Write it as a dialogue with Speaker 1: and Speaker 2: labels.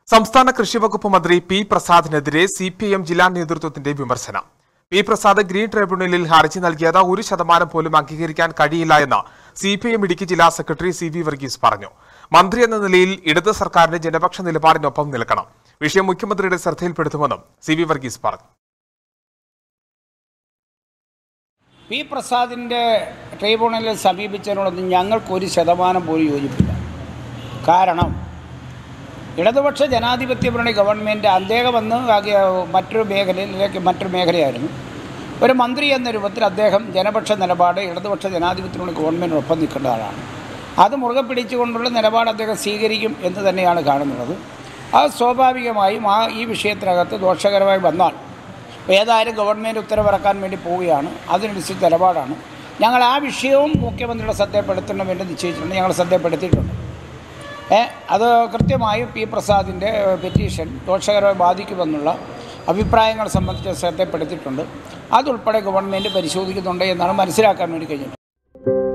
Speaker 1: സംസ്ഥാന കൃഷി വകുപ്പ് മന്ത്രി പി പ്രസാദിനെതിരെ സി പി ഐ എം ജില്ലാ നേതൃത്വത്തിന്റെ വിമർശനം പി പ്രസാദ് ഗ്രീൻ ട്രൈബ്യൂണലിൽ ഹർജി നൽകിയത് ഒരു ശതമാനം പോലും അംഗീകരിക്കാൻ കഴിയില്ല എന്ന് C P I M Idukki ജില്ലാ സെക്രട്ടറി സി വി വർഗീസ് പറഞ്ഞു മന്ത്രി എന്ന നിലയിൽ ഇടത് സർക്കാരിന്റെ ജനപക്ഷ നിലപാടിനൊപ്പം നിൽക്കണം വിഷയം മുഖ്യമന്ത്രിയുടെ ശ്രദ്ധയിൽപ്പെടുത്തുമെന്നും സി വി വർഗീസ് പറഞ്ഞു
Speaker 2: പി പ്രസാദിൻ്റെ ട്രൈബ്യൂണലിൽ സമീപിച്ചതിനോടൊന്നും ഞങ്ങൾക്ക് ഒരു ശതമാനം പോലും യോജിപ്പില്ല കാരണം ഇടതുപക്ഷ ജനാധിപത്യ മുന്നണി ഗവൺമെൻറ് അദ്ദേഹം വന്ന് ആകെ മറ്റൊരു മേഖലയിലേക്ക് മറ്റൊരു മേഖലയായിരുന്നു ഒരു മന്ത്രി എന്ന രൂപത്തിൽ അദ്ദേഹം ജനപക്ഷ നിലപാട് ഇടതുപക്ഷ ജനാധിപത്യ മുന്നണി ഗവൺമെൻറ്റിനൊപ്പം നിൽക്കേണ്ട ആളാണ് അത് മുറുകെ പിടിച്ചുകൊണ്ടുള്ള നിലപാട് അദ്ദേഹം സ്വീകരിക്കും എന്ന് തന്നെയാണ് കാണുന്നത് അത് സ്വാഭാവികമായും ആ ഈ വിഷയത്തിനകത്ത് ദോഷകരമായി വന്നാൽ ഏതായാലും ഗവൺമെൻറ് ഉത്തരവിറക്കാൻ വേണ്ടി പോവുകയാണ് അതിനനുസരിച്ച് നിലപാടാണ് ഞങ്ങൾ ആ വിഷയവും മുഖ്യമന്ത്രിയുടെ ശ്രദ്ധപ്പെടുത്തണമെന്ന് നിശ്ചയിച്ചിട്ടുണ്ട് ഞങ്ങൾ ശ്രദ്ധപ്പെടുത്തിയിട്ടുണ്ട് ഏ അത് കൃത്യമായും പി പ്രസാദിൻ്റെ പെറ്റീഷൻ ദോഷകരമായി ബാധിക്കുമെന്നുള്ള അഭിപ്രായങ്ങൾ സംബന്ധിച്ച് ശ്രദ്ധപ്പെടുത്തിയിട്ടുണ്ട് അതുൾപ്പെടെ ഗവൺമെൻറ് പരിശോധിക്കുന്നുണ്ട് എന്നാണ് മനസ്സിലാക്കാൻ വേണ്ടി കഴിഞ്ഞിട്ടുള്ളത്